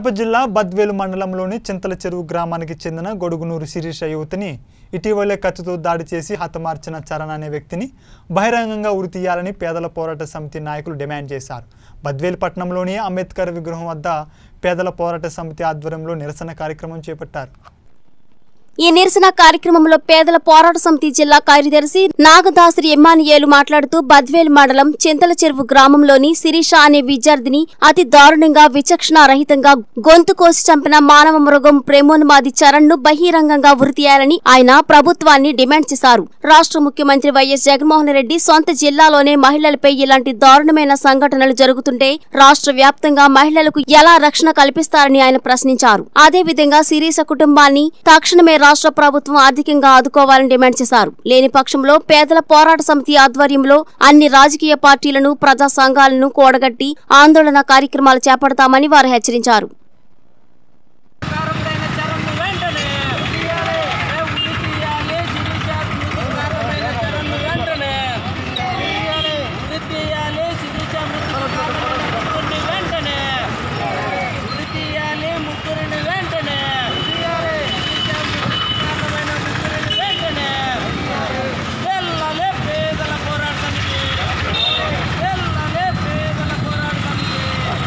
కడప జిల్లా బద్వేలు మండలంలోని చింతల చెరువు గ్రామానికి చెందిన గొడుగునూరు శిరీష యువతిని ఇటీవలే కత్తితో దాడి చేసి హతమార్చిన చరణ్ అనే వ్యక్తిని బహిరంగంగా ఉరి తీయాలని పేదల పోరాట సమితి నాయకులు డిమాండ్ చేశారు బద్వేలు పట్టణంలోని అంబేద్కర్ విగ్రహం వద్ద పేదల పోరాట సమితి ఆధ్వర్యంలో నిరసన కార్యక్రమం చేపట్టారు ఈ నిరసన కార్యక్రమంలో పేదల పోరాట సమితి జిల్లా కార్యదర్శి నాగదాసరి ఎమ్మానియేలు మాట్లాడుతూ బద్వేల్ మండలం చింతల చెరువు గ్రామంలోని శిరీష అనే విద్యార్థిని అతి దారుణంగా విచక్షణ రహితంగా గొంతు కోసి చంపిన మానవ మృగం ప్రేమోన్మాది చరణ్ ను బహిరంగంగా ఉరితీయాలని ఆయన ప్రభుత్వాన్ని డిమాండ్ చేశారు రాష్ట్ర ముఖ్యమంత్రి వైఎస్ జగన్మోహన్ రెడ్డి సొంత జిల్లాలోనే మహిళలపై ఇలాంటి దారుణమైన సంఘటనలు జరుగుతుంటే రాష్ట్ర వ్యాప్తంగా మహిళలకు ఎలా రక్షణ కల్పిస్తారని ఆయన ప్రశ్నించారు అదేవిధంగా శిరీష కుటుంబాన్ని తక్షణమే రాష్ట్ర ప్రభుత్వం ఆర్థికంగా ఆదుకోవాలని డిమాండ్ చేశారు లేని పక్షంలో పేదల పోరాట సమితి ఆధ్వర్యంలో అన్ని రాజకీయ పార్టీలను ప్రజా సంఘాలను కూడగట్టి ఆందోళన కార్యక్రమాలు చేపడతామని వారు హెచ్చరించారు కారకుడైన చరణ్ను వెంటనే ఏ ఉరి తీయాలి, శిరీష మృతికి కారకుడైన చరణ్ను వెంటనే ఉరి తీయాలి, శిరీష మృతికి కారకుడైన ముగ్గురిని వెంటనే ఉరి తీయాలి, ముగ్గురిని వెంటనే శిరీష మృతికి కారణమైన ముగ్గురిని వెంటనే వెళ్ళాలి పేదల పోరాట సమితి వెళ్ళాలి పేదల పోరాట సమితి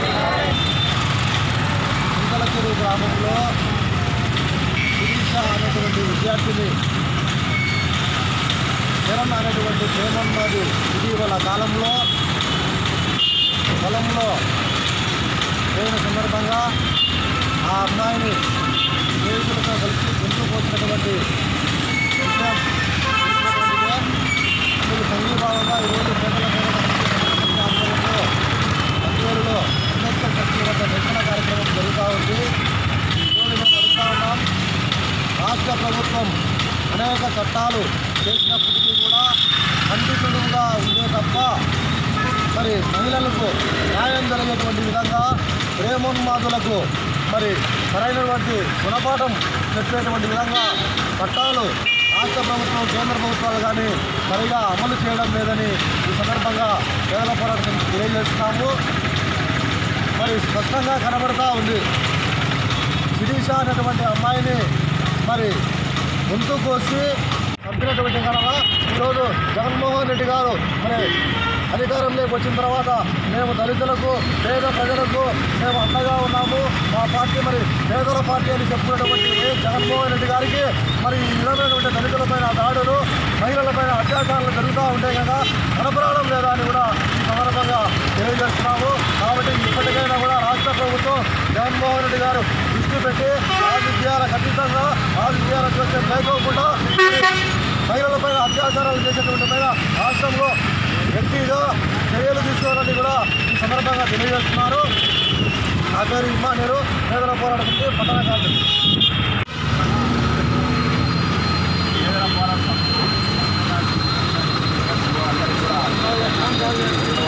చింతలచెరువు గ్రామంలో శిరీష అనేటువంటి విద్యార్థిని చరణ్ అనేటువంటి ప్రేమన్నది ఇటీవల కాలంలో పొలంలో పోయిన సందర్భంగా ఆ అమ్మాయిని స్నేహితులతో కలిసి గొంతు పోసినటువంటి విషయం తెలిసినటువంటిదే. అందుకు సంఘీభావంగా ఈరోజు పేదల పోరాట ఆధ్వర్యంలో పదివేలులో అంబేద్కర్ చర్చి వద్ద నిరసన కార్యక్రమం జరుగుతూ ఉంది ఈరోజు మేము అడుగుతా ఉన్నాం రాష్ట్ర ప్రభుత్వం అనేక చట్టాలు చేసినప్పటికీ కూడా ఖండితులుగా ఉండే తప్ప మరి మహిళలకు న్యాయం జరిగేటువంటి విధంగా ప్రేమోన్మాదులకు మరి సరైనటువంటి గుణపాఠం చెప్పేటువంటి విధంగా చట్టాలు రాష్ట్ర ప్రభుత్వం కేంద్ర ప్రభుత్వాలు కానీ సరిగా అమలు చేయడం లేదని ఈ సందర్భంగా పేదల పోరాటం తెలియజేస్తున్నాము మరి స్పష్టంగా కనబడతా ఉంది శిరీష అనేటువంటి అమ్మాయిని మరి గొంతు కోసి చంపినటువంటి కనుక ఈరోజు జగన్మోహన్ రెడ్డి గారు మరి అధికారంలోకి వచ్చిన తర్వాత మేము దళితులకు పేద ప్రజలకు మేము అండగా ఉన్నాము మా పార్టీ మరి పేదల పార్టీ అని చెప్పుకున్నటువంటి వైఎస్ జగన్మోహన్ రెడ్డి గారికి మరి ఈ విధమైనటువంటి దళితులపైన దాడులు మహిళలపైన అత్యాచారాలు జరుగుతూ ఉంటే కనుక కనపడడం లేదా అని కూడా ఈ సందర్భంగా తెలియజేస్తున్నాము కాబట్టి ఇప్పటికైనా కూడా రాష్ట్ర ప్రభుత్వం జగన్మోహన్ రెడ్డి గారు దృష్టి పెట్టి రాజకీయాలకు అతీతంగా రాజకీయాలకు వచ్చే లేకోకుండా మహిళలపైన అత్యాచారాలు చేసేటువంటి పైన రాష్ట్రంలో గట్టిగా చర్యలు తీసుకోవాలని కూడా ఈ సందర్భంగా తెలియజేస్తున్నారు నా పేరు ఇమ్మానేరు పేదల పోరాటం పట్టణ కార్మికులు పేదల పోరాటం